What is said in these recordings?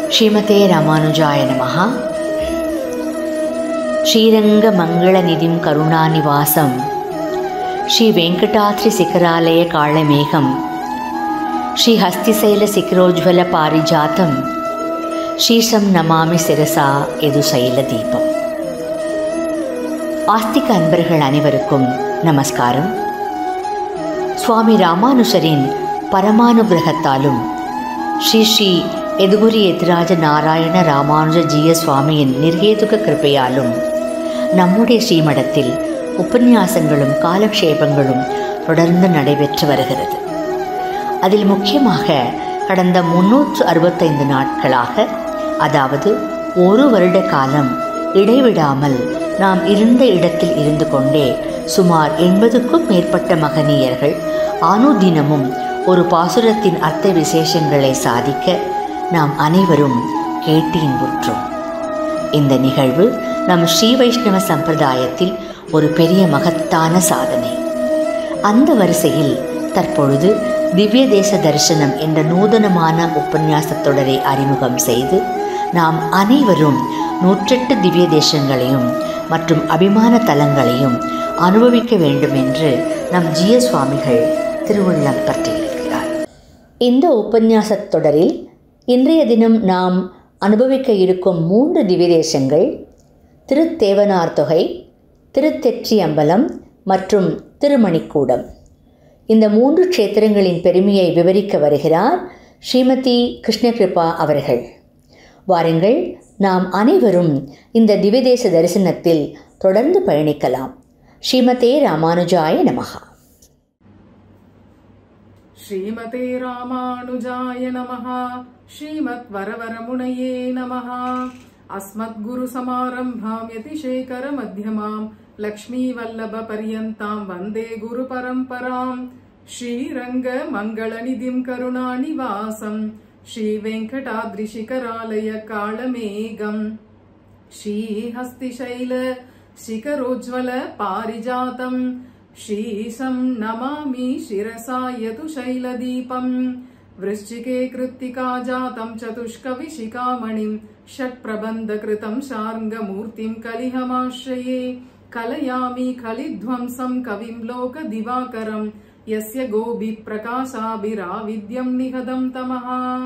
ஸ்ரீமதே ராமானுஜாய நமः ஸ்ரீரங்கமங்களநிதிம் கருணாநிவாசம் ஸ்ரீ வெங்கடாத்ரி சிகராலய காளமேகம் ஸ்ரீ ஹஸ்திசைல சிகரோஜ்வல பாரிஜாத்தம் ஸ்ரீசம் நமாமி சிரசா எது சைல தீபம் ஆஸ்திக அன்பர்கள் அனைவருக்கும் நமஸ்காரம் சுவாமி ராமானுஜரின் பரமானுகிரகத்தாலும் ஸ்ரீ ஸ்ரீ எதுகுரி எதிராஜ நாராயண ராமானுஜ ஜீய சுவாமியின் நிர்ஹேதுக கிருப்பையாலும் நம்முடைய ஸ்ரீமடத்தில் உபன்யாசங்களும் காலக்ஷேபங்களும் தொடர்ந்து நடைபெற்று வருகிறது அதில் முக்கியமாக கடந்த முன்னூற்று அறுபத்தைந்து நாட்களாக அதாவது ஒரு வருட காலம் இடைவிடாமல் நாம் இருந்த இடத்தில் இருந்து கொண்டே சுமார் எண்பதுக்கும் மேற்பட்ட மகனீயர்கள் ஆனுதினமும் ஒரு பாசுரத்தின் அர்த்த விசேஷங்களை சாதிக்க நாம் அனைவரும் கேட்டு இன்புற்றோம் இந்த நிகழ்வு நம் ஸ்ரீ வைஷ்ணவ சம்பிரதாயத்தில் ஒரு பெரிய மகத்தான சாதனை அந்த வரிசையில் தற்பொழுது திவ்ய தேச தரிசனம் என்ற நூதனமான உபன்யாசத் தொடரை அறிமுகம் செய்து நாம் அனைவரும் நூற்றெட்டு திவ்ய தேசங்களையும் மற்றும் அபிமான தலங்களையும் அனுபவிக்க வேண்டும் என்று நம் ஜிய சுவாமிகள் திருவுள்ளம் பற்றியிருக்கிறார் இந்த உபன்யாசத் தொடரில் இன்றைய தினம் நாம் அனுபவிக்க இருக்கும் மூன்று திவ்யதேசங்கள் திருத்தேவனார் தொகை திருத்தெற்றி அம்பலம் மற்றும் திருமணிக்கூடம் இந்த மூன்று க்ஷேத்திரங்களின் பெருமையை விவரிக்க வருகிறார் ஸ்ரீமதி கிருஷ்ணகிருபா அவர்கள் வாருங்கள் நாம் அனைவரும் இந்த திவ்யதேச தரிசனத்தில் தொடர்ந்து பயணிக்கலாம் ஸ்ரீமதே ராமானுஜாய நமகா श्रीमते रामानुजाय नमः श्रीमद्वरवरमुनये नमः अस्मद्गुरुसमारम्भाम् यतिशेखरमध्यमाम् लक्ष्मीवल्लभपर्यन्ताम् वन्दे गुरुपरम्पराम् श्रीरङ्गमङ्गलनिधिम् करुणानिवासम् श्रीवेङ्कटाद्रिशिखरालय कालमेघम् श्रीहस्तिशैल शिखरोज्ज्वल पारिजातम् श्रीशं नमामि शिरसा यतु शैलदीपम् वृश्चिके कृत्तिका जातम् चतुष्कविशिखामणिम् षट्प्रबन्धकृतम् शार्ङ्गमूर्तिम् कलिहमाश्रये कलयामि खलिध्वंसम् कविम् लोकदिवाकरम् यस्य गोभिप्रकाशाभिराविद्यम् निहदम् तमः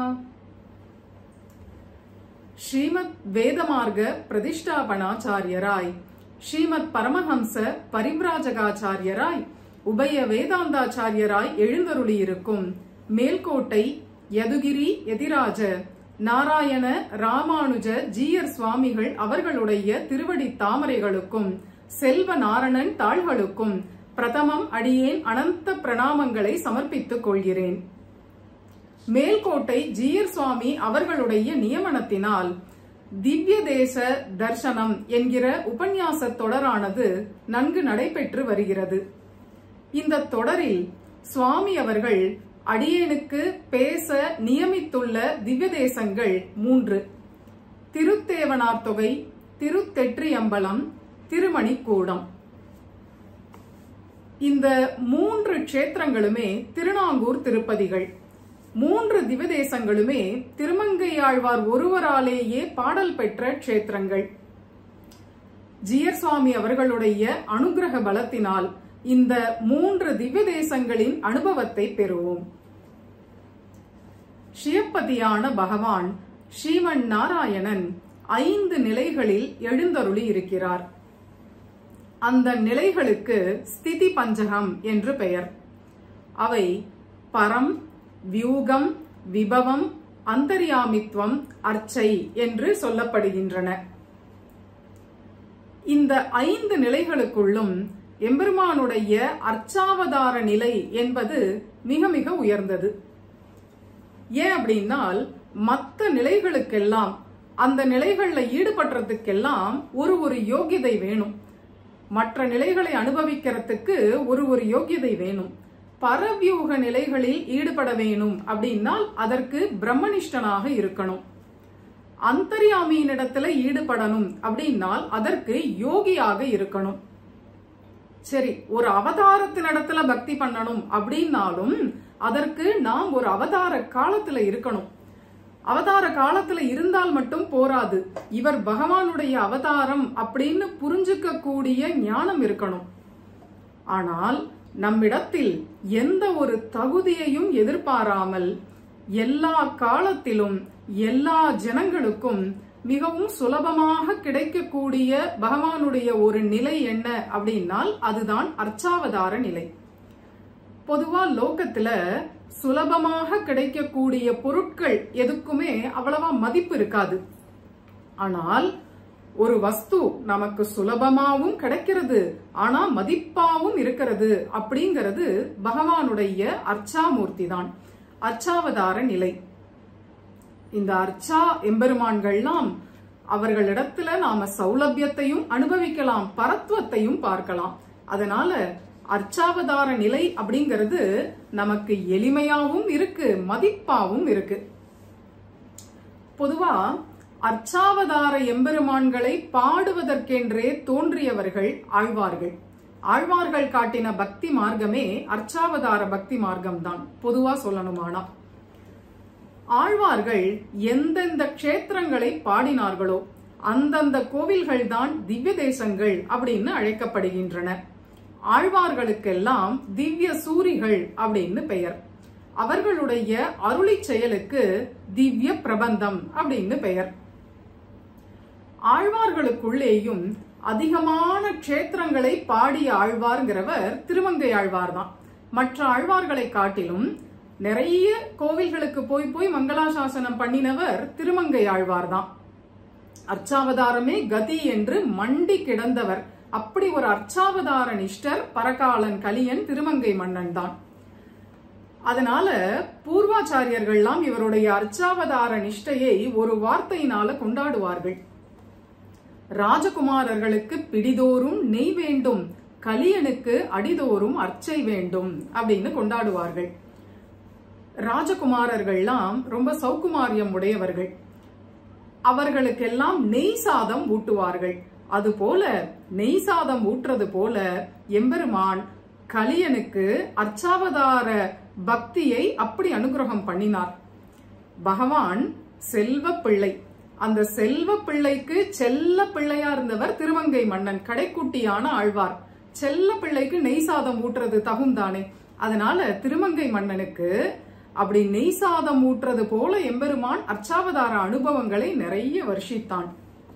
ஸ்ரீமத் வேதமார்க்க பிரதிஷ்டாபனாச்சாரியராய் ஸ்ரீமத் பரமஹம்ச பரிவ்ராஜகாச்சாரியராய் உபய வேதாந்தாச்சாரியராய் எழுந்தருளியிருக்கும் மேல்கோட்டை யதுகிரி எதிராஜ நாராயண ராமானுஜ ஜீயர் சுவாமிகள் அவர்களுடைய திருவடி தாமரைகளுக்கும் செல்வ நாரணன் தாள்களுக்கும் பிரதமம் அடியேன் அனந்த பிரணாமங்களை சமர்ப்பித்துக் கொள்கிறேன் மேல்கோட்டை ஜீயர் சுவாமி அவர்களுடைய நியமனத்தினால் திவ்ய தேச தர்சனம் என்கிற உபன்யாச தொடரானது நன்கு நடைபெற்று வருகிறது இந்த தொடரில் சுவாமி அவர்கள் அடியேனுக்கு பேச நியமித்துள்ள திவ்ய தேசங்கள் மூன்று திருத்தேவனார் தொகை திருத்தெற்றியம்பலம் திருமணிக்கூடம் இந்த மூன்று க்ஷேத்திரங்களுமே திருநாங்கூர் திருப்பதிகள் மூன்று திவதேசங்களுமே திருமங்கையாழ்வார் ஒருவராலேயே பாடல் பெற்ற க்ஷேத்திரங்கள் ஜியர் சுவாமி அவர்களுடைய அனுகிரக பலத்தினால் இந்த மூன்று திவ்ய தேசங்களின் அனுபவத்தை பெறுவோம் சிவப்பதியான பகவான் ஸ்ரீமன் நாராயணன் ஐந்து நிலைகளில் எழுந்தருளி இருக்கிறார் அந்த நிலைகளுக்கு ஸ்திதி பஞ்சகம் என்று பெயர் அவை பரம் வியூகம் விபவம் அந்தர்யாமித்வம் அர்ச்சை என்று சொல்லப்படுகின்றன இந்த ஐந்து நிலைகளுக்குள்ளும் எம்பெருமானுடைய அர்ச்சாவதார நிலை என்பது மிக மிக உயர்ந்தது ஏன் அப்படின்னால் மற்ற நிலைகளுக்கெல்லாம் அந்த நிலைகள்ல ஈடுபடுறதுக்கெல்லாம் ஒரு ஒரு யோகியதை வேணும் மற்ற நிலைகளை அனுபவிக்கிறதுக்கு ஒரு ஒரு யோகியதை வேணும் பரவியூக நிலைகளில் ஈடுபட வேணும் அப்படின்னால் அதற்கு பிரம்மனிஷ்டனாக இருக்கணும் அந்தர்யாமியினிடத்துல ஈடுபடணும் அப்படின்னால் அதற்கு யோகியாக இருக்கணும் சரி ஒரு அவதாரத்தினிடத்துல பக்தி பண்ணணும் அப்படின்னாலும் அதற்கு நாம் ஒரு அவதார காலத்துல இருக்கணும் அவதார காலத்துல இருந்தால் மட்டும் போராது இவர் பகவானுடைய அவதாரம் அப்படின்னு புரிஞ்சுக்க கூடிய ஞானம் இருக்கணும் ஆனால் நம்மிடத்தில் எந்த ஒரு தகுதியையும் எதிர்பாராமல் எல்லா காலத்திலும் எல்லா ஜனங்களுக்கும் மிகவும் சுலபமாக கிடைக்கக்கூடிய பகவானுடைய ஒரு நிலை என்ன அப்படின்னால் அதுதான் அர்ச்சாவதார நிலை பொதுவா லோகத்துல சுலபமாக கிடைக்கக்கூடிய பொருட்கள் எதுக்குமே அவ்வளவா மதிப்பு இருக்காது ஆனால் ஒரு வஸ்து நமக்கு சுலபமாவும் கிடைக்கிறது ஆனா மதிப்பாவும் இருக்கிறது அப்படிங்கிறது பகவானுடைய அர்ச்சாமூர்த்தி தான் அர்ச்சாவதார நிலை இந்த அர்ச்சா எம்பெருமான்கள்லாம் அவர்களிடத்துல நாம சௌலபியத்தையும் அனுபவிக்கலாம் பரத்வத்தையும் பார்க்கலாம் அதனால அர்ச்சாவதார நிலை அப்படிங்கிறது நமக்கு எளிமையாவும் இருக்கு மதிப்பாவும் இருக்கு பொதுவா அர்ச்சாவதார எம்பெருமான்களை பாடுவதற்கென்றே தோன்றியவர்கள் ஆழ்வார்கள் ஆழ்வார்கள் காட்டின பக்தி மார்க்கமே அர்ச்சாவதார பக்தி மார்க்கம்தான் பொதுவா சொல்லணுமானா ஆழ்வார்கள் எந்தெந்த க்ஷேத்திரங்களை பாடினார்களோ அந்தந்த கோவில்கள் தான் திவ்ய தேசங்கள் அப்படின்னு அழைக்கப்படுகின்றன ஆழ்வார்களுக்கெல்லாம் திவ்ய சூரிகள் அப்படின்னு பெயர் அவர்களுடைய அருளி செயலுக்கு திவ்ய பிரபந்தம் அப்படின்னு பெயர் ஆழ்வார்களுக்குள்ளேயும் அதிகமான க்ஷேத்திரங்களை பாடிய ஆழ்வார்ங்கிறவர் திருமங்கை ஆழ்வார் தான் மற்ற ஆழ்வார்களை காட்டிலும் நிறைய கோவில்களுக்கு போய் போய் மங்களாசாசனம் பண்ணினவர் திருமங்கை ஆழ்வார் தான் அர்ச்சாவதாரமே கதி என்று மண்டி கிடந்தவர் அப்படி ஒரு அர்ச்சாவதார நிஷ்டர் பரகாலன் கலியன் திருமங்கை மன்னன் தான் அதனால பூர்வாச்சாரியர்கள்லாம் இவருடைய அர்ச்சாவதார நிஷ்டையை ஒரு வார்த்தையினால கொண்டாடுவார்கள் ராஜகுமாரர்களுக்கு பிடிதோறும் நெய் வேண்டும் கலியனுக்கு அடிதோறும் அர்ச்சை வேண்டும் அப்படின்னு கொண்டாடுவார்கள் ராஜகுமாரர்கள்லாம் ரொம்ப சௌகுமாரியம் உடையவர்கள் அவர்களுக்கெல்லாம் நெய் சாதம் ஊட்டுவார்கள் அதுபோல நெய் சாதம் ஊட்டுறது போல எம்பெருமான் கலியனுக்கு அர்ச்சாவதார பக்தியை அப்படி அனுகிரகம் பண்ணினார் பகவான் செல்வ பிள்ளை அந்த செல்வ பிள்ளைக்கு செல்ல பிள்ளையா இருந்தவர் திருமங்கை மன்னன் கடைக்குட்டியான ஆழ்வார் செல்ல பிள்ளைக்கு நெய் சாதம் ஊட்டுறது தகுந்தானே அதனால திருமங்கை மன்னனுக்கு அப்படி நெய் சாதம் ஊட்டுறது போல எம்பெருமான் அர்ச்சாவதார அனுபவங்களை நிறைய வருஷித்தான்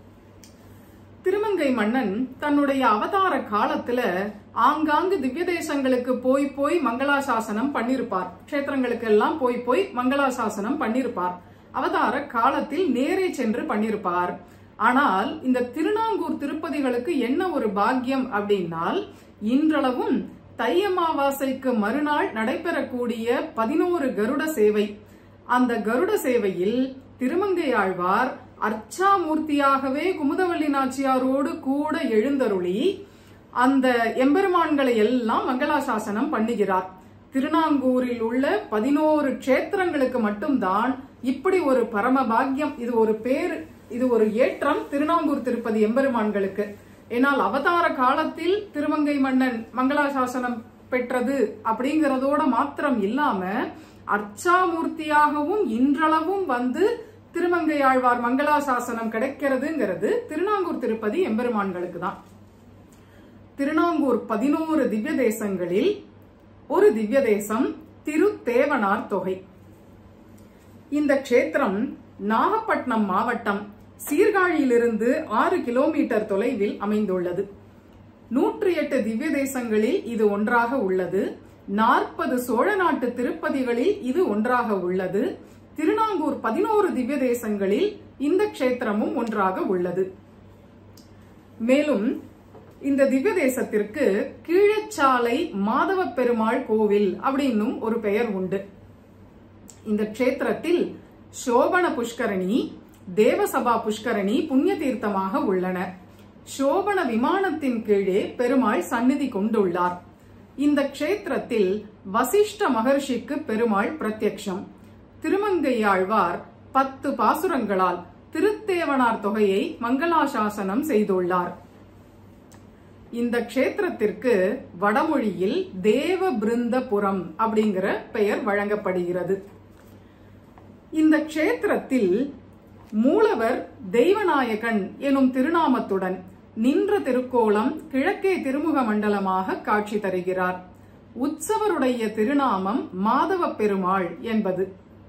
திருமங்கை மன்னன் தன்னுடைய அவதார காலத்துல ஆங்காங்கு திவ்ய தேசங்களுக்கு போய் போய் மங்களாசாசனம் பண்ணிருப்பார் கஷேத்திரங்களுக்கு எல்லாம் போய் போய் மங்களாசாசனம் பண்ணிருப்பார் அவதார காலத்தில் நேரே சென்று பண்ணிருப்பார் ஆனால் இந்த திருநாங்கூர் திருப்பதிகளுக்கு என்ன ஒரு பாக்கியம் அப்படின்னால் இன்றளவும் தை அமாவாசைக்கு மறுநாள் நடைபெறக்கூடிய பதினோரு கருட சேவை அந்த கருட சேவையில் திருமங்கையாழ்வார் அர்ச்சாமூர்த்தியாகவே குமுதவள்ளி நாச்சியாரோடு கூட எழுந்தருளி அந்த எம்பெருமான்களை எல்லாம் மங்களாசாசனம் பண்ணுகிறார் திருநாங்கூரில் உள்ள பதினோரு க்ஷேத்திரங்களுக்கு மட்டும்தான் இப்படி ஒரு பரம பாக்கியம் இது ஒரு பேர் இது ஒரு ஏற்றம் திருநாங்கூர் திருப்பதி எம்பெருமான்களுக்கு ஏனால் அவதார காலத்தில் திருமங்கை மன்னன் மங்களாசாசனம் பெற்றது அப்படிங்கறதோட மாத்திரம் இல்லாம அர்ச்சாமூர்த்தியாகவும் இன்றளவும் வந்து திருமங்கை ஆழ்வார் மங்களாசாசனம் கிடைக்கிறதுங்கிறது திருநாங்கூர் திருப்பதி எம்பெருமான்களுக்கு தான் திருநாங்கூர் பதினோரு திவ்ய தேசங்களில் ஒரு திவ்ய தேசம் திருத்தேவனார் தொகை இந்த க்ஷேத்திரம் நாகப்பட்டினம் மாவட்டம் சீர்காழியிலிருந்து ஆறு கிலோமீட்டர் தொலைவில் அமைந்துள்ளது நூற்றி எட்டு திவ்ய தேசங்களில் இது ஒன்றாக உள்ளது நாற்பது சோழ நாட்டு திருப்பதிகளில் இது ஒன்றாக உள்ளது திருநாங்கூர் பதினோரு திவ்ய தேசங்களில் இந்த க்ஷேத்திரமும் ஒன்றாக உள்ளது மேலும் இந்த திவ்ய தேசத்திற்கு கீழச்சாலை மாதவ பெருமாள் கோவில் அப்படின்னும் ஒரு பெயர் உண்டு இந்த க்ஷேத்திரத்தில் சோபன புஷ்கரணி தேவசபா புஷ்கரணி புண்ணிய தீர்த்தமாக உள்ளன சோபன விமானத்தின் கீழே பெருமாள் சந்நிதி கொண்டுள்ளார் இந்த க்ஷேத்திரத்தில் வசிஷ்ட மகர்ஷிக்கு பெருமாள் பிரத்யக்ஷம் திருமங்கையாழ்வார் பத்து பாசுரங்களால் திருத்தேவனார் தொகையை மங்களாசாசனம் செய்துள்ளார் இந்த க்ஷேத்திரத்திற்கு வடமொழியில் தேவ பிருந்தபுரம் அப்படிங்கிற பெயர் வழங்கப்படுகிறது இந்த க்ஷேத்திரத்தில் மூலவர் தெய்வநாயகன் எனும் திருநாமத்துடன் நின்ற திருக்கோலம் கிழக்கே திருமுக மண்டலமாக காட்சி தருகிறார் உற்சவருடைய திருநாமம் மாதவ பெருமாள் என்பது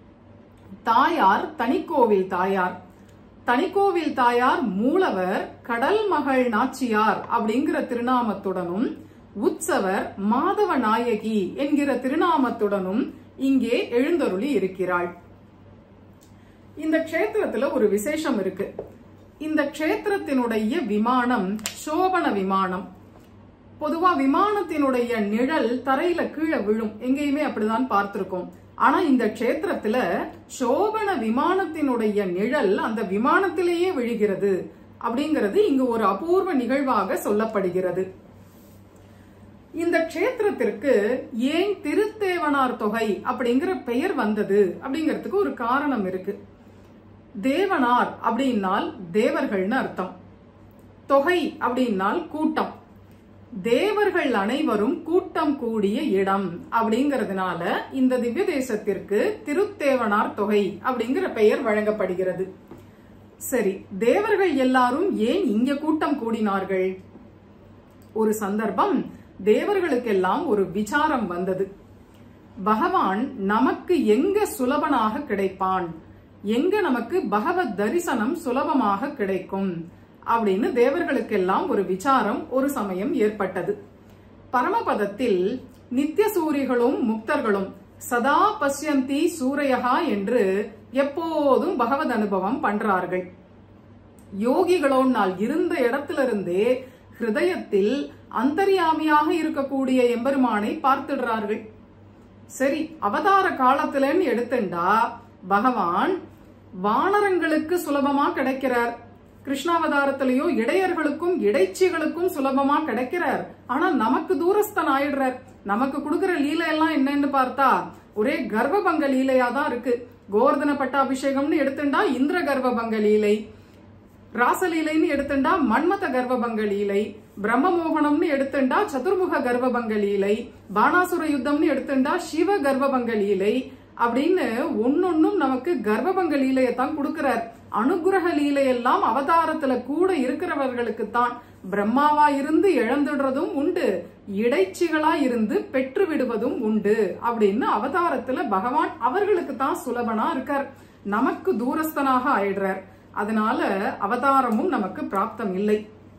தாயார் தனிக்கோவில் தாயார் தனிக்கோவில் தாயார் மூலவர் கடல் மகள் நாச்சியார் அப்படிங்கிற திருநாமத்துடனும் உற்சவர் மாதவ நாயகி என்கிற திருநாமத்துடனும் இங்கே எழுந்தருளி இருக்கிறாள் இந்த க்ஷேத்திரத்துல ஒரு விசேஷம் இருக்கு இந்த க்ஷேத்திரத்தினுடைய விமானம் சோபன விமானம் பொதுவா விமானத்தினுடைய நிழல் தரையில கீழே விழும் எங்கேயுமே அப்படிதான் பார்த்திருக்கோம் ஆனா இந்த க்ஷேத்திரத்துல சோபன விமானத்தினுடைய நிழல் அந்த விமானத்திலேயே விழுகிறது அப்படிங்கிறது இங்கு ஒரு அபூர்வ நிகழ்வாக சொல்லப்படுகிறது இந்த க்ஷேத்திரத்திற்கு ஏன் திருத்தேவனார் தொகை அப்படிங்கிற பெயர் வந்தது அப்படிங்கிறதுக்கு ஒரு காரணம் இருக்கு தேவனார் அப்படின்னால் தேவர்கள்னு அர்த்தம் தொகை அப்படின்னால் கூட்டம் தேவர்கள் அனைவரும் கூட்டம் கூடிய இடம் அப்படிங்கறதுனால இந்த திவ்ய தேசத்திற்கு திருத்தேவனார் தொகை அப்படிங்கிற பெயர் வழங்கப்படுகிறது சரி தேவர்கள் எல்லாரும் ஏன் இங்க கூட்டம் கூடினார்கள் ஒரு சந்தர்ப்பம் தேவர்களுக்கெல்லாம் ஒரு விசாரம் வந்தது பகவான் நமக்கு எங்க சுலபனாக கிடைப்பான் எங்க நமக்கு பகவத் தரிசனம் சுலபமாக கிடைக்கும் அப்படின்னு தேவர்களுக்கெல்லாம் ஒரு விசாரம் ஒரு சமயம் ஏற்பட்டது பரமபதத்தில் நித்திய சூரிகளும் முக்தர்களும் சதா பஷ்யந்தி சூரையகா என்று எப்போதும் பகவத் அனுபவம் பண்றார்கள் யோகிகளோன்னால் இருந்த இடத்திலிருந்தே ஹிருதயத்தில் அந்தரியாமியாக இருக்கக்கூடிய எம்பெருமானை பார்த்துடுறார்கள் சரி அவதார காலத்துலன்னு எடுத்துண்டா பகவான் வானரங்களுக்கு சுலபமா கிடைக்கிறார் கிருஷ்ணாவதாரத்திலேயோ இடையர்களுக்கும் இடைச்சிகளுக்கும் சுலபமா கிடைக்கிறார் ஆனா நமக்கு தூரஸ்தன் ஆயிடுறார் நமக்கு கொடுக்கிற லீலை எல்லாம் என்னன்னு பார்த்தா ஒரே கர்வபங்க லீலையா தான் இருக்கு கோவர்தன பட்டாபிஷேகம்னு எடுத்துண்டா இந்திர கர்வபங்க லீலை ராசலீலைன்னு எடுத்துண்டா மன்மத கர்வபங்க லீலை பிரம்மமோகனம்னு எடுத்துண்டா சதுர்முக கர்வபங்க லீலை பானாசுர யுத்தம்னு எடுத்துண்டா சிவ கர்வபங்க லீலை அப்படின்னு ஒன்னொன்னும் நமக்கு கர்வபங்க லீலையத்தான் கொடுக்கிறார் அனுகிரக லீலையெல்லாம் அவதாரத்துல கூட இருக்கிறவர்களுக்கு தான் பிரம்மாவா இருந்து இழந்துடுறதும் உண்டு இடைச்சிகளா இருந்து பெற்று விடுவதும் உண்டு அப்படின்னு அவதாரத்துல பகவான் அவர்களுக்கு தான் சுலபனா இருக்கார் நமக்கு தூரஸ்தனாக ஆயிடுறார் அதனால அவதாரமும் நமக்கு பிராப்தம் இல்லை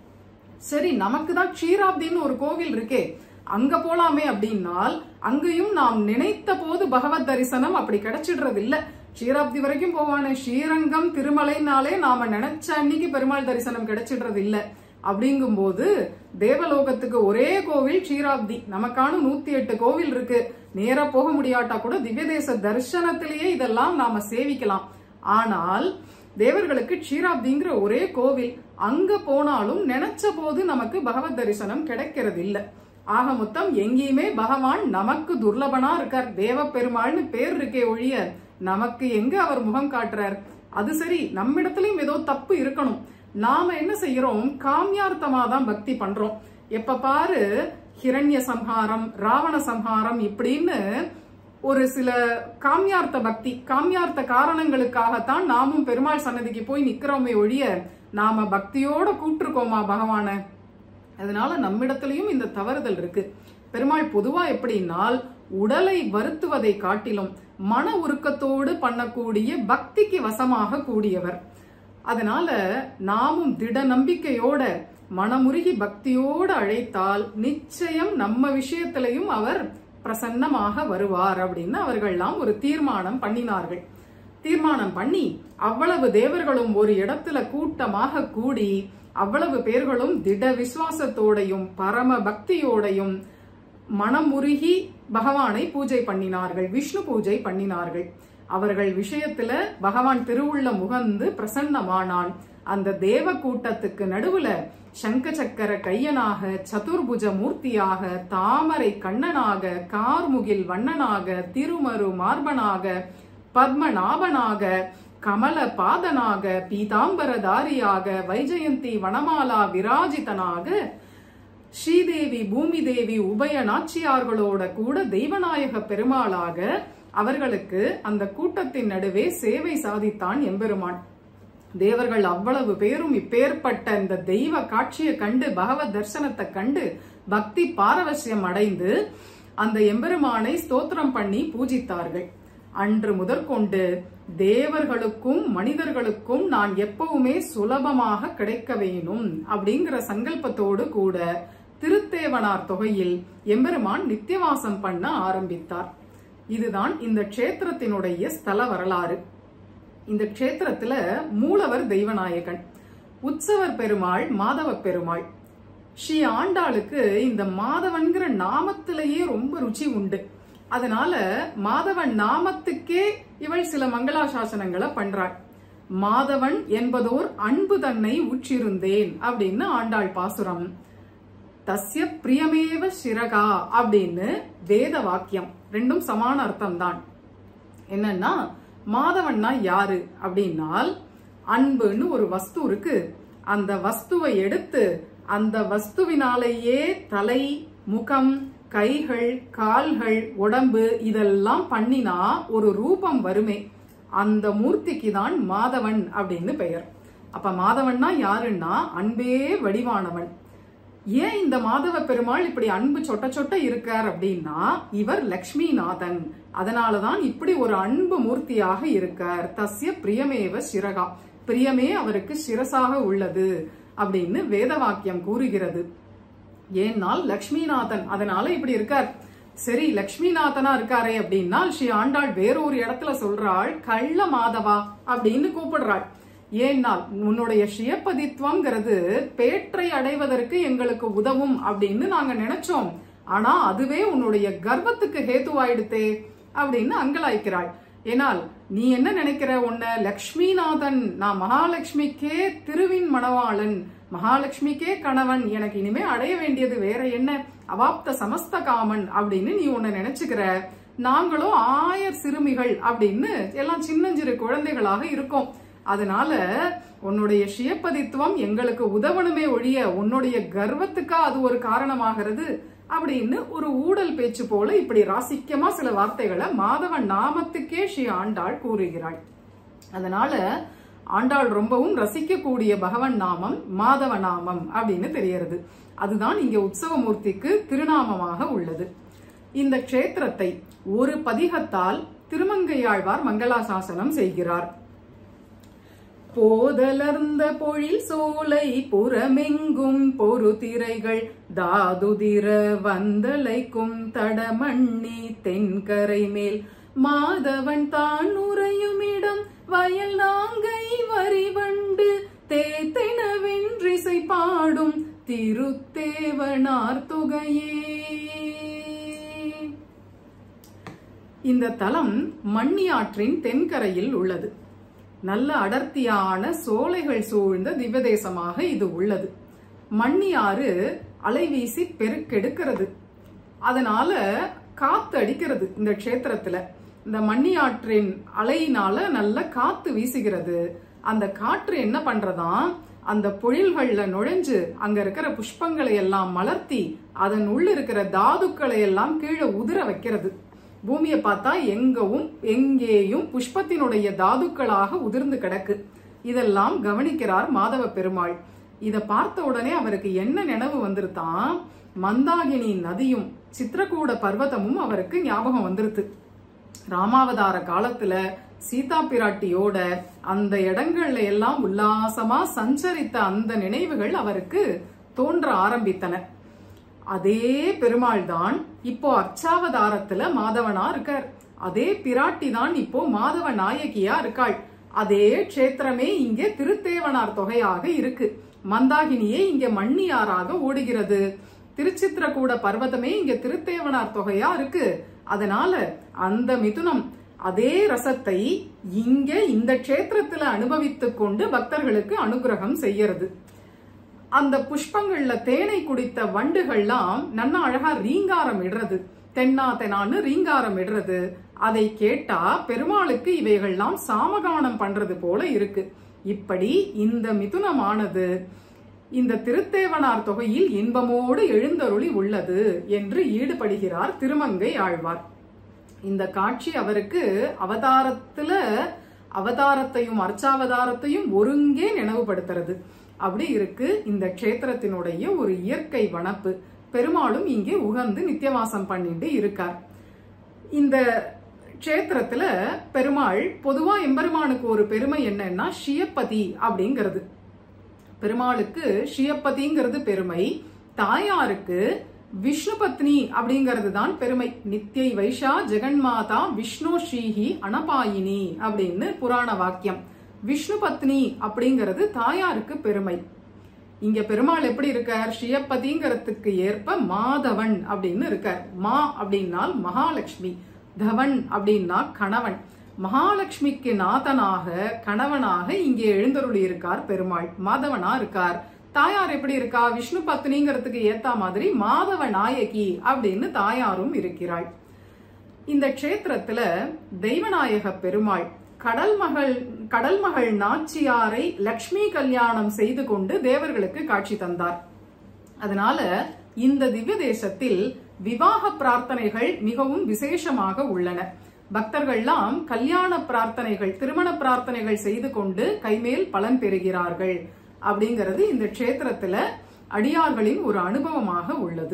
சரி நமக்கு தான் க்ஷீராப்தின்னு ஒரு கோவில் இருக்கே அங்க போலாமே அப்படின்னால் அங்கேயும் நாம் நினைத்த போது பகவத் தரிசனம் அப்படி கிடைச்சிடுறது இல்ல க்ஷீராப்தி வரைக்கும் போவானே ஸ்ரீரங்கம் திருமலைனாலே நாம நினைச்ச அன்னைக்கு பெருமாள் தரிசனம் கிடைச்சிடுறது இல்ல அப்படிங்கும்போது தேவலோகத்துக்கு ஒரே கோவில் க்ஷீராப்தி நமக்கான நூத்தி எட்டு கோவில் இருக்கு நேரா போக முடியாட்டா கூட திவ்யதேச தரிசனத்திலேயே இதெல்லாம் நாம சேவிக்கலாம் ஆனால் தேவர்களுக்கு க்ஷீராப்திங்கிற ஒரே கோவில் அங்க போனாலும் நினைச்ச போது நமக்கு பகவத் தரிசனம் கிடைக்கிறது இல்ல ஆக மொத்தம் எங்கேயுமே பகவான் நமக்கு துர்லபனா இருக்கார் தேவ பெருமாள்னு பேர் இருக்கே ஒழிய நமக்கு எங்க அவர் முகம் காட்டுறார் அது சரி நம்மிடத்துலயும் ஏதோ தப்பு இருக்கணும் நாம என்ன செய்யறோம் காமியார்த்தமா தான் பக்தி பண்றோம் எப்ப பாரு ஹிரண்ய சம்ஹாரம் ராவண சம்ஹாரம் இப்படின்னு ஒரு சில காமியார்த்த பக்தி காமியார்த்த காரணங்களுக்காகத்தான் நாமும் பெருமாள் சன்னதிக்கு போய் நிக்கிறோமே ஒழிய நாம பக்தியோட கூப்பிட்டுருக்கோமா பகவான அதனால நம்மிடத்திலையும் இந்த தவறுதல் இருக்கு பெருமாள் பொதுவா எப்படின்னால் உடலை வருத்துவதை காட்டிலும் மன உருக்கத்தோடு பண்ணக்கூடிய பக்திக்கு வசமாக கூடியவர் அதனால நாமும் திட நம்பிக்கையோட மனமுருகி பக்தியோடு அழைத்தால் நிச்சயம் நம்ம விஷயத்திலையும் அவர் பிரசன்னமாக வருவார் அப்படின்னு அவர்கள்லாம் ஒரு தீர்மானம் பண்ணினார்கள் தீர்மானம் பண்ணி அவ்வளவு தேவர்களும் ஒரு இடத்துல கூட்டமாக கூடி அவ்வளவு பேர்களும் திட விசுவாசத்தோடையும் பரம பக்தியோடையும் மனமுருகி பகவானை பூஜை பண்ணினார்கள் விஷ்ணு பூஜை பண்ணினார்கள் அவர்கள் விஷயத்துல பகவான் திருவுள்ள முகந்து பிரசன்னமானான் அந்த தேவ கூட்டத்துக்கு நடுவுல சங்க சக்கர கையனாக சதுர்புஜ மூர்த்தியாக தாமரை கண்ணனாக கார்முகில் வண்ணனாக திருமரு மார்பனாக பத்மநாபனாக கமல பாதனாக பீதாம்பரதாரியாக வைஜயந்தி வனமாலா விராஜிதனாக ஸ்ரீதேவி பூமி தேவி உபய நாச்சியார்களோட கூட தெய்வநாயக பெருமாளாக அவர்களுக்கு அந்த கூட்டத்தின் நடுவே சேவை சாதித்தான் எம்பெருமான் தேவர்கள் அவ்வளவு பேரும் இப்பேற்பட்ட இந்த தெய்வ காட்சியை கண்டு பகவத் தரிசனத்தை கண்டு பக்தி பாரவசியம் அடைந்து அந்த எம்பெருமானை ஸ்தோத்திரம் பண்ணி பூஜித்தார்கள் அன்று முதற்கொண்டு தேவர்களுக்கும் மனிதர்களுக்கும் நான் எப்பவுமே சுலபமாக கிடைக்க வேணும் அப்படிங்கிற சங்கல்பத்தோடு கூட திருத்தேவனார் தொகையில் எம்பெருமான் நித்தியவாசம் பண்ண ஆரம்பித்தார் இதுதான் இந்த க்ஷேத்திரத்தினுடைய ஸ்தல வரலாறு இந்த க்ஷேத்திரத்துல மூலவர் தெய்வநாயகன் உற்சவர் பெருமாள் மாதவ பெருமாள் ஸ்ரீ ஆண்டாளுக்கு இந்த மாதவன்கிற நாமத்திலேயே ரொம்ப ருச்சி உண்டு அதனால மாதவன் நாமத்துக்கே இவள் சில மங்களாசாசனங்களை பண்றாள் மாதவன் என்பதோர் அன்பு தன்னை உற்றிருந்தேன் அப்படின்னு ஆண்டாள் பாசுரம் தஸ்ய பிரியமேவ சிரகா அப்படின்னு வேத வாக்கியம் ரெண்டும் சமான அர்த்தம் தான் என்னன்னா மாதவன்னா யாரு அப்படின்னால் அன்புன்னு ஒரு வஸ்து இருக்கு அந்த வஸ்துவை எடுத்து அந்த வஸ்துவினாலேயே தலை முகம் கைகள் கால்கள் உடம்பு இதெல்லாம் பண்ணினா ஒரு ரூபம் வருமே அந்த மூர்த்திக்கு தான் மாதவன் அப்படின்னு பெயர் அப்ப மாதவன்னா யாருன்னா அன்பே வடிவானவன் ஏன் இந்த மாதவ பெருமாள் இப்படி அன்பு சொட்ட சொட்ட இருக்கார் அப்படின்னா இவர் லக்ஷ்மிநாதன் அதனாலதான் இப்படி ஒரு அன்பு மூர்த்தியாக இருக்கார் தஸ்ய பிரியமேவ சிரகா பிரியமே அவருக்கு சிரசாக உள்ளது அப்படின்னு வேத வாக்கியம் கூறுகிறது ஏன்னால் லக்ஷ்மிநாதன் அதனால இப்படி இருக்கார் சரி லக்ஷ்மிநாதனா இருக்காரே அப்படின்னா ஸ்ரீ ஆண்டாள் வேறொரு இடத்துல சொல்றாள் கள்ள மாதவா அப்படின்னு கூப்பிடுறாள் ஏன்னால் உன்னுடைய சுயப்பதித்வம்ங்கிறது பேற்றை அடைவதற்கு எங்களுக்கு உதவும் அப்படின்னு நாங்க நினைச்சோம் ஆனா அதுவே உன்னுடைய கர்வத்துக்கு ஹேத்துவாயிடுத்தே அப்படின்னு அங்கலாய்க்கிறாள் ஏனால் நீ என்ன நினைக்கிற உன்ன லக்ஷ்மிநாதன் நான் மகாலட்சுமிக்கே திருவின் மணவாளன் மகாலட்சுமிக்கே கணவன் எனக்கு இனிமே அடைய வேண்டியது வேற என்ன அவாப்த சமஸ்த காமன் அப்படின்னு நீ உன்னை நினைச்சுக்கிற நாங்களும் ஆயர் சிறுமிகள் அப்படின்னு எல்லாம் சின்னஞ்சிறு குழந்தைகளாக இருக்கோம் அதனால உன்னுடைய சுயப்பதித்துவம் எங்களுக்கு உதவணுமே ஒழிய உன்னுடைய கர்வத்துக்கா அது ஒரு காரணமாகிறது அப்படின்னு ஒரு ஊடல் பேச்சு போல இப்படி ராசிக்கமா சில வார்த்தைகளை மாதவன் நாமத்துக்கே ஸ்ரீ ஆண்டாள் கூறுகிறாள் அதனால ஆண்டாள் ரொம்பவும் ரசிக்கக்கூடிய பகவன் நாமம் மாதவ நாமம் அப்படின்னு தெரியறது அதுதான் இங்க உற்சவமூர்த்திக்கு திருநாமமாக உள்ளது இந்த க்ஷேத்திரத்தை ஒரு பதிகத்தால் திருமங்கையாழ்வார் மங்களாசாசனம் செய்கிறார் போதலர்ந்த பொழில் சோலை புறமெங்கும் பொறுதிரைகள் தாதுதிர வந்தலைக்கும் தடமண்ணி தென்கரை மேல் மாதவன் தான் உறையுமிடம் வயல் நாங்கை வரிவண்டு தேத்தெனவென்றிசை பாடும் திருத்தேவனார் தொகையே இந்த தலம் மண்ணியாற்றின் தென்கரையில் உள்ளது நல்ல அடர்த்தியான சோலைகள் சூழ்ந்த திவ்யதேசமாக இது உள்ளது மண்ணியாறு அலைவீசி பெருக்கெடுக்கிறது அதனால காத்து அடிக்கிறது இந்த க்ஷேத்திரத்துல இந்த மண்ணியாற்றின் அலையினால நல்ல காத்து வீசுகிறது அந்த காற்று என்ன பண்றதாம் அந்த பொழில்கள்ல நுழைஞ்சு அங்க இருக்கிற புஷ்பங்களை எல்லாம் மலர்த்தி அதன் உள்ள இருக்கிற தாதுக்களை எல்லாம் கீழே உதிர வைக்கிறது பூமியை பார்த்தா எங்கவும் எங்கேயும் புஷ்பத்தினுடைய தாதுக்களாக உதிர்ந்து கிடக்கு இதெல்லாம் கவனிக்கிறார் மாதவ பெருமாள் இத பார்த்த உடனே அவருக்கு என்ன நினைவு வந்துருத்தான் மந்தாகினி நதியும் சித்திரகூட பர்வதமும் அவருக்கு ஞாபகம் வந்துருது ராமாவதார காலத்துல சீதா பிராட்டியோட அந்த இடங்கள்ல எல்லாம் உல்லாசமா சஞ்சரித்த அந்த நினைவுகள் அவருக்கு தோன்ற ஆரம்பித்தன அதே பெருமாள் தான் இப்போ அர்ச்சாவதாரத்துல மாதவனா இருக்கார் அதே பிராட்டி தான் இப்போ மாதவ நாயகியா இருக்காள் அதே க்ஷேத்திரமே இங்கே திருத்தேவனார் தொகையாக இருக்கு மந்தாகினியே இங்க மண்ணியாராக ஓடுகிறது திருச்சித்திரகூட பர்வதமே இங்க திருத்தேவனார் தொகையா இருக்கு அதனால அந்த மிதுனம் அதே ரசத்தை இங்க இந்த க்ஷேத்திரத்துல அனுபவித்துக் கொண்டு பக்தர்களுக்கு அனுகிரகம் செய்யறது அந்த புஷ்பங்கள்ல தேனை குடித்த வண்டுகள்லாம் நன்னா அழகா ரீங்காரம் இடுறது தென்னா தெனான்னு ரீங்காரம் இடுறது அதை கேட்டா பெருமாளுக்கு இவைகள்லாம் சாமகானம் பண்றது போல இருக்கு இப்படி இந்த மிதுனமானது இந்த திருத்தேவனார் தொகையில் இன்பமோடு எழுந்தருளி உள்ளது என்று ஈடுபடுகிறார் திருமங்கை ஆழ்வார் இந்த காட்சி அவருக்கு அவதாரத்துல அவதாரத்தையும் அர்ச்சாவதாரத்தையும் ஒருங்கே நினைவுபடுத்துறது அப்படி இருக்கு இந்த க்ஷேத்திரத்தினுடைய ஒரு இயற்கை வனப்பு பெருமாளும் இங்கே உகந்து நித்தியவாசம் பண்ணிட்டு இருக்கார் இந்த க்ஷேத்திரத்துல பெருமாள் பொதுவா எம்பெருமானுக்கு ஒரு பெருமை என்னன்னா ஷியப்பதி அப்படிங்கிறது பெருமாளுக்கு ஷியப்பதிங்கிறது பெருமை தாயாருக்கு விஷ்ணு பத்னி அப்படிங்கிறது தான் பெருமை நித்யை வைஷா ஜெகன்மாதா விஷ்ணு ஸ்ரீஹி அனபாயினி அப்படின்னு புராண வாக்கியம் விஷ்ணு பத்னி அப்படிங்கிறது தாயாருக்கு பெருமை இங்க பெருமாள் எப்படி இருக்கார் ஸ்ரீயப்பதிங்கிறதுக்கு ஏற்ப மாதவன் அப்படின்னு இருக்கார் மா அப்படின்னால் மகாலட்சுமி தவன் அப்படின்னா கணவன் மகாலட்சுமிக்கு நாதனாக கணவனாக இங்கே எழுந்தருளி இருக்கார் பெருமாள் மாதவனா இருக்கார் தாயார் எப்படி இருக்கா விஷ்ணு பத்னிங்கிறதுக்கு ஏத்த மாதிரி மாதவ நாயகி அப்படின்னு தாயாரும் இருக்கிறாள் இந்த க்ஷேத்திரத்துல தெய்வநாயக பெருமாள் கடல் மகள் கடல் மகள் நாச்சியாரை லக்ஷ்மி கல்யாணம் செய்து கொண்டு தேவர்களுக்கு காட்சி தந்தார் அதனால இந்த திவ்ய தேசத்தில் விவாக பிரார்த்தனைகள் மிகவும் விசேஷமாக உள்ளன பக்தர்கள்லாம் கல்யாண பிரார்த்தனைகள் திருமண பிரார்த்தனைகள் செய்து கொண்டு கைமேல் பலன் பெறுகிறார்கள் அப்படிங்கிறது இந்த க்ஷேத்திரத்துல அடியார்களின் ஒரு அனுபவமாக உள்ளது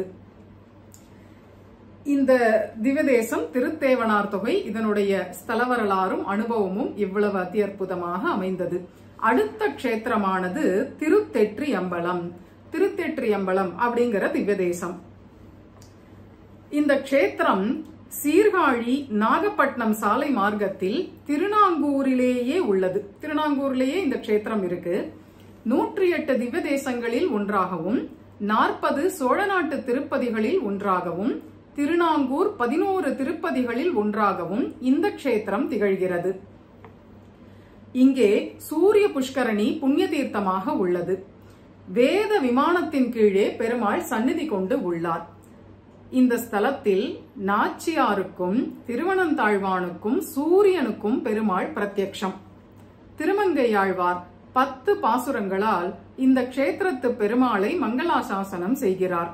இந்த திவதேசம் திருத்தேவனார் தொகை இதனுடைய ஸ்தல வரலாறும் அனுபவமும் இவ்வளவு அதி அற்புதமாக அமைந்தது அடுத்த க்ஷேத்திரமானது திருத்தெற்றி அம்பலம் திருத்தெற்றி அம்பலம் அப்படிங்கிற திவ்யதேசம் இந்த க்ஷேத்திரம் சீர்காழி நாகப்பட்டினம் சாலை மார்க்கத்தில் திருநாங்கூரிலேயே உள்ளது திருநாங்கூரிலேயே இந்த க்ஷேத்திரம் இருக்கு நூற்றி எட்டு திவ்ய தேசங்களில் ஒன்றாகவும் நாற்பது சோழ நாட்டு திருப்பதிகளில் ஒன்றாகவும் திருநாங்கூர் பதினோரு திருப்பதிகளில் ஒன்றாகவும் இந்த க்ஷேத்திரம் திகழ்கிறது இங்கே சூரிய புஷ்கரணி புண்ணிய தீர்த்தமாக உள்ளது வேத விமானத்தின் கீழே பெருமாள் சந்நிதி கொண்டு உள்ளார் இந்த ஸ்தலத்தில் நாச்சியாருக்கும் திருவனந்தாழ்வானுக்கும் சூரியனுக்கும் பெருமாள் பிரத்யக்ஷம் திருமங்கையாழ்வார் பத்து பாசுரங்களால் இந்த க்ஷேத்திரத்து பெருமாளை மங்களாசாசனம் செய்கிறார்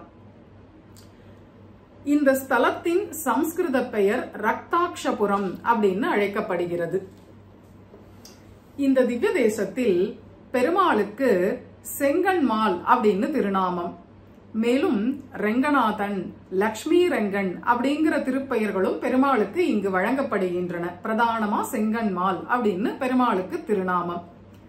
இந்த ஸ்தலத்தின் சம்ஸ்கிருத பெயர் ரக்தாக்ஷபுரம் அப்படின்னு அழைக்கப்படுகிறது இந்த திவ்ய தேசத்தில் பெருமாளுக்கு செங்கன்மால் அப்படின்னு திருநாமம் மேலும் ரெங்கநாதன் லக்ஷ்மி ரெங்கன் அப்படிங்கிற திருப்பெயர்களும் பெருமாளுக்கு இங்கு வழங்கப்படுகின்றன பிரதானமா செங்கன்மால் அப்படின்னு பெருமாளுக்கு திருநாமம்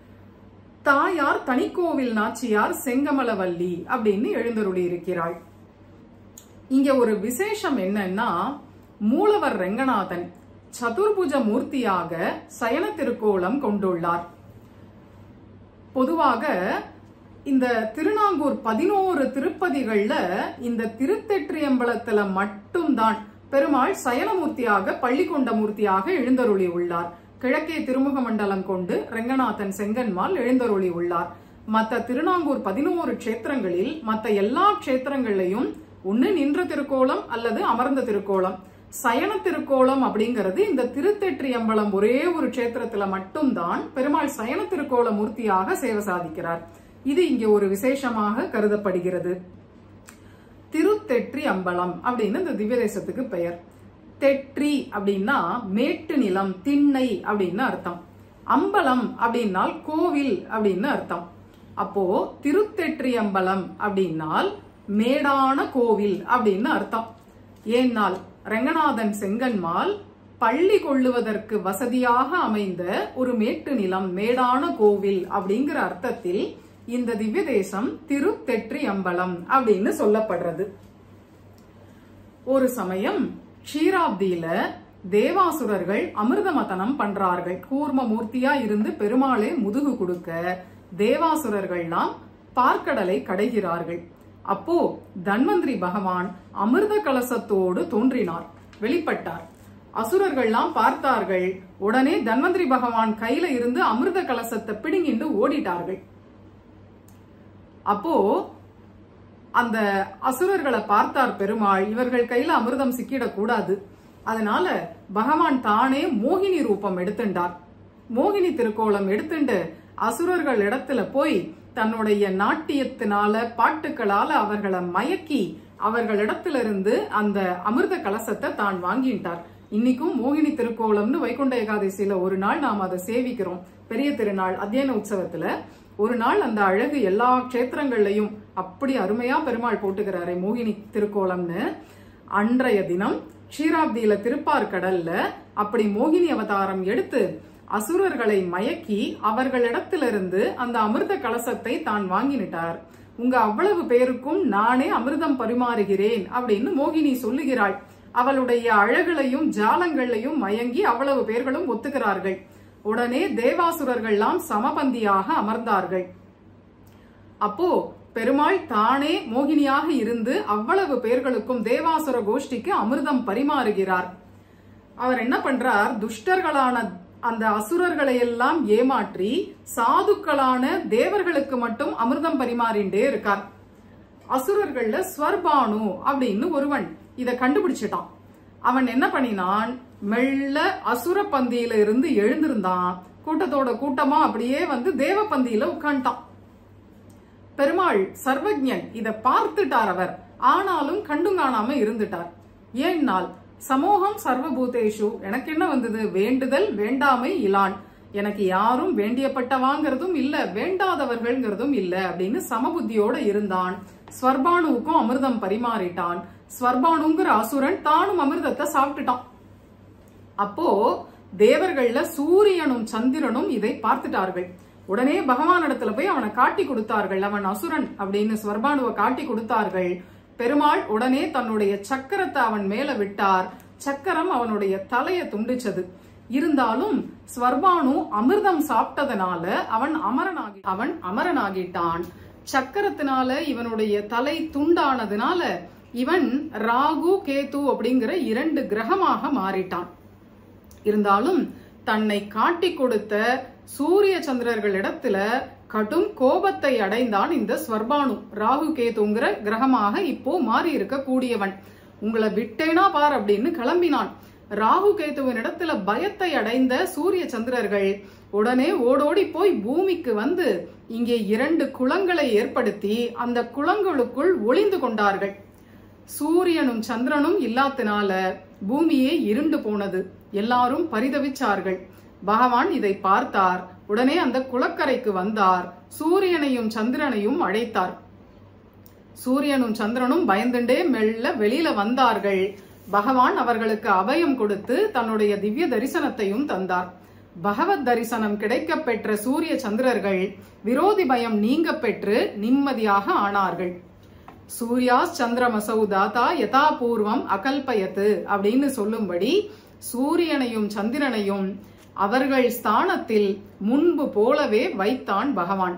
தாயார் தனிக்கோவில் நாச்சியார் செங்கமலவல்லி அப்படின்னு எழுந்தருளி இருக்கிறாள் இங்க ஒரு விசேஷம் என்னன்னா மூலவர் ரெங்கநாதன் சதுர்புஜ மூர்த்தியாக சயன திருக்கோலம் கொண்டுள்ளார் பொதுவாக இந்த திருநாங்கூர் பதினோரு திருப்பதிகள்ல இந்த திருத்தெற்றியம்பலத்துல மட்டும்தான் பெருமாள் சயனமூர்த்தியாக பள்ளி கொண்ட மூர்த்தியாக எழுந்தருளி உள்ளார் கிழக்கே திருமுக மண்டலம் கொண்டு ரெங்கநாதன் செங்கன்மால் எழுந்தருளி உள்ளார் மத்த திருநாங்கூர் பதினோரு க்ஷேத்திரங்களில் மத்த எல்லா க்ஷேத்திரங்கள்லையும் ஒண்ணு நின்ற திருக்கோலம் அல்லது அமர்ந்த திருக்கோலம் சயன திருக்கோலம் அப்படிங்கிறது இந்த திருத்தெற்றியம்பலம் ஒரே ஒரு க்ஷேத்திரத்துல மட்டும்தான் பெருமாள் சயன திருக்கோல மூர்த்தியாக சேவை சாதிக்கிறார் இது இங்கே ஒரு விசேஷமாக கருதப்படுகிறது திருத்தெற்றி அம்பலம் அப்படின்னு இந்த திவ்ய தேசத்துக்கு பெயர் தெற்றி அப்படின்னா மேட்டு நிலம் திண்ணை அப்படின்னு அர்த்தம் அம்பலம் அப்படின்னால் கோவில் அப்படின்னு அர்த்தம் அப்போ திருத்தெற்றி அம்பலம் அப்படின்னால் மேடான கோவில் அப்படின்னு அர்த்தம் ஏன்னால் ரங்கநாதன் செங்கன்மால் பள்ளி கொள்ளுவதற்கு வசதியாக அமைந்த ஒரு மேட்டு நிலம் மேடான கோவில் அப்படிங்கிற அர்த்தத்தில் இந்த திவ்ய தேசம் திருத்தெற்றி அம்பலம் அப்படின்னு சொல்லப்படுறது ஒரு சமயம் க்ஷீராப்தியில தேவாசுரர்கள் அமிர்தமதனம் பண்றார்கள் கூர்ம மூர்த்தியா இருந்து பெருமாளே முதுகு கொடுக்க தேவாசுரர்கள்லாம் பார்க்கடலை கடைகிறார்கள் அப்போ தன்வந்திரி பகவான் அமிர்த கலசத்தோடு தோன்றினார் வெளிப்பட்டார் அசுரர்கள்லாம் பார்த்தார்கள் உடனே தன்வந்திரி பகவான் கையில இருந்து அமிர்த கலசத்தை பிடுங்கிண்டு ஓடிட்டார்கள் அப்போ அந்த அசுரர்களை பார்த்தார் பெருமாள் இவர்கள் கையில அமிர்தம் சிக்கிடக் கூடாது அதனால பகவான் தானே மோகினி ரூபம் எடுத்துட்டார் மோகினி திருக்கோலம் எடுத்துண்டு அசுரர்கள் இடத்துல போய் தன்னுடைய நாட்டியத்தினால பாட்டுக்களால அவர்களை மயக்கி அவர்களிடத்திலிருந்து அந்த அமிர்த கலசத்தை தான் வாங்கிட்டார் இன்னைக்கும் மோகினி திருக்கோலம்னு வைகுண்ட ஏகாதசியில ஒரு நாள் நாம் அதை சேவிக்கிறோம் பெரிய திருநாள் அத்தியன உற்சவத்துல ஒரு நாள் அந்த அழகு எல்லா க்ஷேத்திரங்கள்லயும் அப்படி அருமையா பெருமாள் போட்டுக்கிறாரே மோகினி திருக்கோலம்னு அன்றைய தினம் க்ஷீராப்தியில திருப்பார் கடல்ல அப்படி மோகினி அவதாரம் எடுத்து அசுரர்களை மயக்கி அவர்களிடத்திலிருந்து அந்த அமிர்த கலசத்தை தான் வாங்கினிட்டார் உங்க அவ்வளவு பேருக்கும் நானே அமிர்தம் பரிமாறுகிறேன் அப்படின்னு மோகினி சொல்லுகிறாள் அவளுடைய அழகுலையும் ஜாலங்களையும் மயங்கி அவ்வளவு பேர்களும் ஒத்துக்கிறார்கள் உடனே தேவாசுரர்கள்லாம் சமபந்தியாக அமர்ந்தார்கள் அப்போ பெருமாள் தானே மோகினியாக இருந்து அவ்வளவு பேர்களுக்கும் தேவாசுர கோஷ்டிக்கு அமிர்தம் பரிமாறுகிறார் அவர் என்ன பண்றார் துஷ்டர்களான அந்த அசுரர்களை எல்லாம் ஏமாற்றி சாதுக்களான தேவர்களுக்கு மட்டும் அமிர்தம் பரிமாறிண்டே இருக்கார் அசுரர்கள்ல ஸ்வர்பானு அப்படின்னு ஒருவன் இத கண்டுபிடிச்சிட்டான் அவன் என்ன பண்ணினான் மெல்ல அசுர பந்தியில இருந்து எழுந்திருந்தான் கூட்டத்தோட கூட்டமா அப்படியே வந்து தேவ பந்தியில உட்காந்துட்டான் பெருமாள் சர்வஜன் இத பார்த்துட்டார் அவர் ஆனாலும் கண்டும் காணாம இருந்துட்டார் ஏன்னால் சமூகம் சர்வபூதேஷு எனக்கு என்ன வந்தது வேண்டுதல் வேண்டாமை இலான் எனக்கு யாரும் வேண்டியப்பட்டவாங்கிறதும் இல்ல வேண்டாதவர்கள்ங்கிறதும் இல்ல அப்படின்னு சமபுத்தியோட இருந்தான் ஸ்வர்பானுவுக்கும் அமிர்தம் பரிமாறிட்டான் ஸ்வர்பானுங்கிற அசுரன் தானும் அமிர்தத்தை சாப்பிட்டுட்டான் அப்போ தேவர்கள்ல சூரியனும் சந்திரனும் இதை பார்த்துட்டார்கள் உடனே பகவான் இடத்துல போய் அவனை காட்டி கொடுத்தார்கள் அவன் அசுரன் அப்படின்னு ஸ்வர்பானுவை காட்டி கொடுத்தார்கள் பெருமாள் உடனே தன்னுடைய சக்கரத்தை அவன் மேல விட்டார் சக்கரம் அவனுடைய தலைய துண்டிச்சது இருந்தாலும் ஸ்வர்பானு அமிர்தம் சாப்பிட்டதனால அவன் அமரனாகி அவன் அமரனாகிட்டான் சக்கரத்தினால இவனுடைய தலை துண்டானதுனால இவன் ராகு கேது அப்படிங்கிற இரண்டு கிரகமாக மாறிட்டான் இருந்தாலும் தன்னை காட்டி கொடுத்த சூரிய சந்திரர்களிடத்துல கடும் கோபத்தை அடைந்தான் இந்த ஸ்வர்பானு ராகு கேதுங்கிற கிரகமாக இப்போ மாறி இருக்க கூடியவன் உங்களை விட்டேனா பார் அப்படின்னு கிளம்பினான் ராகு கேதுவின் இடத்துல பயத்தை அடைந்த சூரிய சந்திரர்கள் உடனே ஓடோடி போய் பூமிக்கு வந்து இங்கே இரண்டு குளங்களை ஏற்படுத்தி அந்த குளங்களுக்குள் ஒளிந்து கொண்டார்கள் சூரியனும் சந்திரனும் இல்லாதனால பூமியே இருண்டு போனது எல்லாரும் பரிதவிச்சார்கள் பகவான் இதை பார்த்தார் உடனே அந்த குளக்கரைக்கு வந்தார் சூரியனையும் சந்திரனையும் அழைத்தார் சூரியனும் சந்திரனும் பயந்துண்டே மெல்ல வெளியில வந்தார்கள் பகவான் அவர்களுக்கு அபயம் கொடுத்து தன்னுடைய திவ்ய தரிசனத்தையும் தந்தார் பகவத் தரிசனம் கிடைக்கப் பெற்ற சூரிய சந்திரர்கள் விரோதி பயம் நீங்க பெற்று நிம்மதியாக ஆனார்கள் சூர்யாஸ் சந்திரமசௌ தாத்தா யதா பூர்வம் அகல்பயத்து அப்படின்னு சொல்லும்படி சூரியனையும் சந்திரனையும் அவர்கள் ஸ்தானத்தில் முன்பு போலவே வைத்தான் பகவான்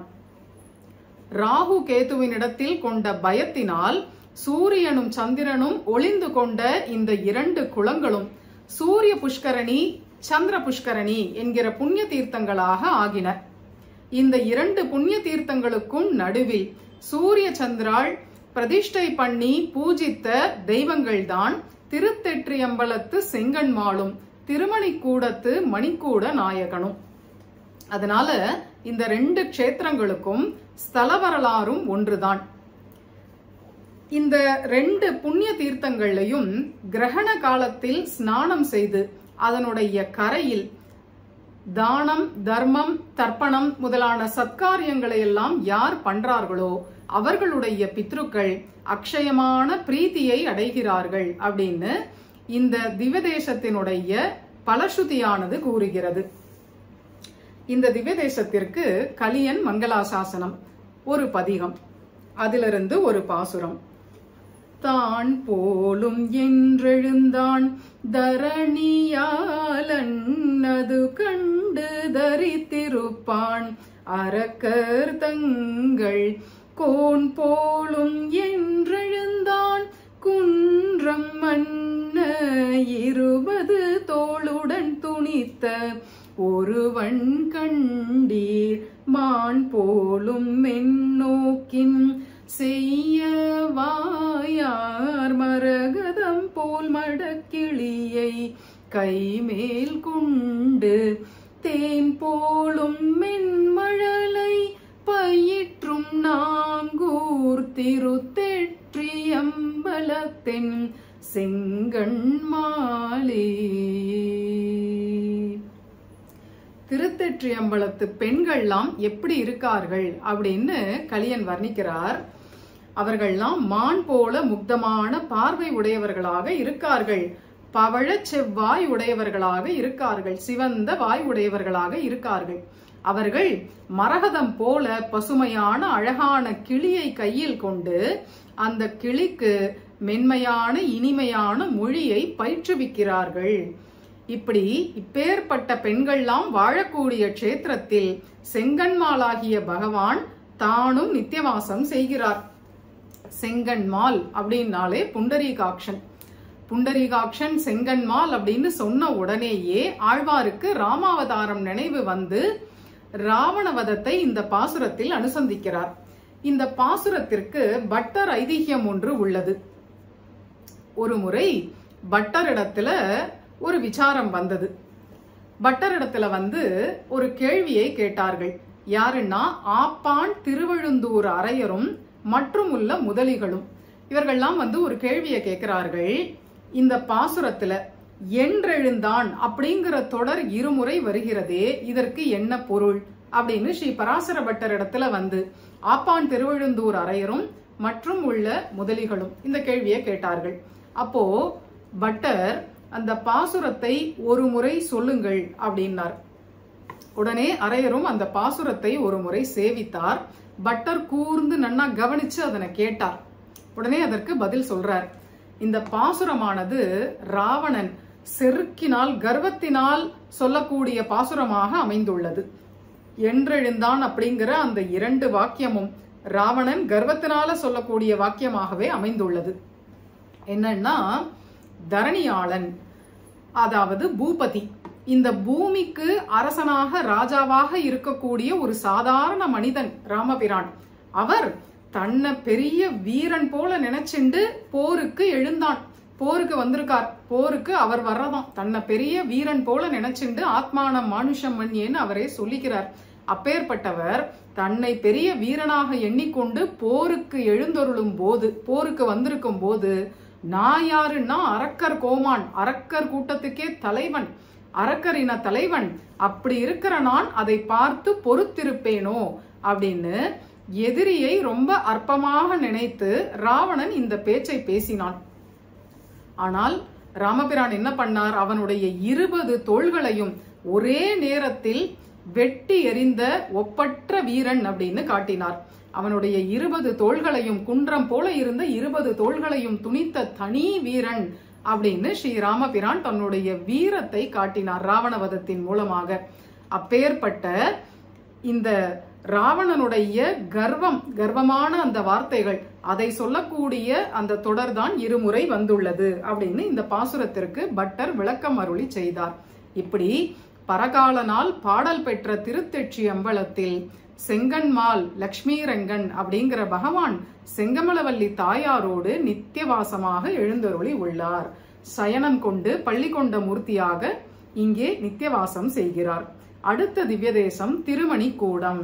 ராகு கேதுவினிடத்தில் கொண்ட பயத்தினால் சூரியனும் சந்திரனும் ஒளிந்து கொண்ட இந்த இரண்டு குளங்களும் சூரிய புஷ்கரணி சந்திர புஷ்கரணி என்கிற புண்ணிய தீர்த்தங்களாக ஆகின இந்த இரண்டு புண்ணிய தீர்த்தங்களுக்கும் நடுவில் சூரிய சந்திராள் பிரதிஷ்டை பண்ணி பூஜித்த தெய்வங்கள்தான் திருத்தெற்றியம்பலத்து செங்கன்மாளும் திருமணி கூடத்து மணிக்கூட நாயகனும் அதனால இந்த ரெண்டு க்ஷேத்திரங்களுக்கும் ஸ்தல வரலாறும் ஒன்றுதான் இந்த ரெண்டு புண்ணிய தீர்த்தங்கள்லையும் கிரகண காலத்தில் ஸ்நானம் செய்து அதனுடைய கரையில் தானம் தர்மம் தர்ப்பணம் முதலான சத்காரியங்களை எல்லாம் யார் பண்றார்களோ அவர்களுடைய பித்ருக்கள் அக்ஷயமான பிரீத்தியை அடைகிறார்கள் அப்படின்னு இந்த திவ்யதேசத்தினுடைய பலஸ்ருதியானது கூறுகிறது இந்த திவ்யதேசத்திற்கு கலியன் மங்களாசாசனம் ஒரு பதிகம் அதிலிருந்து ஒரு பாசுரம் தான் போலும் என்றெழுந்தான் தரணியாலன் அது கண்டு தரித்திருப்பான் அரக்கர் தங்கள் கோன் போலும் என்றெழுந்தான் குன்றம் மன்ன இருபது தோளுடன் துணித்த ஒருவன் கண்டீர் மான் போலும் மென்னோக்கின் செய்ய வாயார் மரகதம் போல் மடக்கிளியை கைமேல் கொண்டு தேன் போலும் மென்மழலை பயிற்றும் நாங்கூர் திருத்தெற்றியம்ப அம்பலத்தின் செங்கண்மாலே திருத்தெற்றியம்பலத்து பெண்கள்லாம் எப்படி இருக்கார்கள் அப்படின்னு கலியன் வர்ணிக்கிறார் அவர்கள்லாம் மான் போல முக்தமான பார்வை உடையவர்களாக இருக்கார்கள் பவழ செவ்வாய் உடையவர்களாக இருக்கார்கள் சிவந்த வாய் உடையவர்களாக இருக்கார்கள் அவர்கள் மரகதம் போல பசுமையான அழகான கிளியை கையில் கொண்டு அந்த கிளிக்கு மென்மையான இனிமையான மொழியை பயிற்றுவிக்கிறார்கள் இப்படி இப்பேற்பட்ட பெண்கள்லாம் வாழக்கூடிய க்ஷேத்திரத்தில் செங்கன்மாலாகிய பகவான் தானும் நித்தியவாசம் செய்கிறார் செங்கன்மால் அப்படின்னாலே புண்டரீகாக்ஷன் புண்டரீகாக்ஷன் செங்கன்மால் அப்படின்னு சொன்ன உடனேயே ஆழ்வாருக்கு ராமாவதாரம் நினைவு வந்து ராவணவதத்தை இந்த பாசுரத்தில் அனுசந்திக்கிறார் இந்த பாசுரத்திற்கு பட்டர் ஐதிஹ்யம் ஒன்று உள்ளது ஒரு முறை பட்டரிடத்துல ஒரு விசாரம் வந்தது பட்டரிடத்துல வந்து ஒரு கேள்வியை கேட்டார்கள் யாருன்னா ஆப்பான் திருவழுந்தூர் அரையரும் மற்றும் உள்ள முதலிகளும் இவர்கள்லாம் வந்து ஒரு கேள்வியை கேட்கிறார்கள் இந்த பாசுரத்துல என்றெழுந்தான் அப்படிங்கிற தொடர் இருமுறை வருகிறதே இதற்கு என்ன பொருள் அப்படின்னு ஸ்ரீ பராசர பட்டர் இடத்துல வந்து ஆப்பான் திருவழுந்தூர் அரையரும் மற்றும் உள்ள முதலிகளும் இந்த கேள்வியை கேட்டார்கள் அப்போ பட்டர் அந்த பாசுரத்தை ஒரு முறை சொல்லுங்கள் அப்படின்னார் உடனே அரையரும் அந்த பாசுரத்தை ஒரு முறை சேவித்தார் பட்டர் கூர்ந்து நன்னா கவனிச்சு அதனை கேட்டார் உடனே அதற்கு பதில் சொல்றார் இந்த பாசுரமானது ராவணன் செருக்கினால் கர்வத்தினால் சொல்லக்கூடிய பாசுரமாக அமைந்துள்ளது என்றெழுந்தான் அப்படிங்கிற அந்த இரண்டு வாக்கியமும் ராவணன் கர்வத்தினால சொல்லக்கூடிய வாக்கியமாகவே அமைந்துள்ளது என்னன்னா தரணியாளன் அதாவது பூபதி இந்த பூமிக்கு அரசனாக ராஜாவாக இருக்கக்கூடிய ஒரு சாதாரண மனிதன் ராமபிரான் அவர் தன்னை பெரிய வீரன் போல நினைச்சுண்டு போருக்கு எழுந்தான் போருக்கு வந்திருக்கார் போருக்கு அவர் வர்றதாம் தன்னை பெரிய வீரன் போல நினைச்சுண்டு ஆத்மானம் மானுஷம் மன்யேன்னு அவரே சொல்லிக்கிறார் அப்பேற்பட்டவர் தன்னை பெரிய வீரனாக எண்ணிக்கொண்டு போருக்கு எழுந்தொருளும் போது போருக்கு வந்திருக்கும் போது நான் யாருன்னா அரக்கர் கோமான் அரக்கர் கூட்டத்துக்கே தலைவன் அரக்கர் இன தலைவன் அப்படி இருக்கிற நான் அதை பார்த்து பொறுத்திருப்பேனோ அப்படின்னு எதிரியை ரொம்ப அற்பமாக நினைத்து ராவணன் இந்த பேச்சை பேசினான் ஆனால் ராமபிரான் என்ன பண்ணார் அவனுடைய இருபது தோள்களையும் ஒரே நேரத்தில் வெட்டி எறிந்த ஒப்பற்ற வீரன் அப்படின்னு காட்டினார் அவனுடைய இருபது தோள்களையும் குன்றம் போல இருந்த இருபது தோள்களையும் துணித்த தனி வீரன் அப்படின்னு ஸ்ரீ ராமபிரான் தன்னுடைய வீரத்தை காட்டினார் ராவணவதத்தின் மூலமாக அப்பேற்பட்ட இந்த ராவணனுடைய கர்வம் கர்வமான அந்த வார்த்தைகள் அதை சொல்லக்கூடிய அந்த தொடர்தான் இருமுறை வந்துள்ளது அப்படின்னு இந்த பாசுரத்திற்கு பட்டர் விளக்கம் அருளி செய்தார் இப்படி பரகாலனால் பாடல் பெற்ற திருத்தெட்சி அம்பலத்தில் செங்கன்மால் லக்ஷ்மி ரங்கன் அப்படிங்கிற பகவான் செங்கமலவல்லி தாயாரோடு நித்தியவாசமாக எழுந்தருளி உள்ளார் சயனம் கொண்டு பள்ளி கொண்ட மூர்த்தியாக இங்கே நித்தியவாசம் செய்கிறார் அடுத்த திவ்ய தேசம் திருமணி கூடம்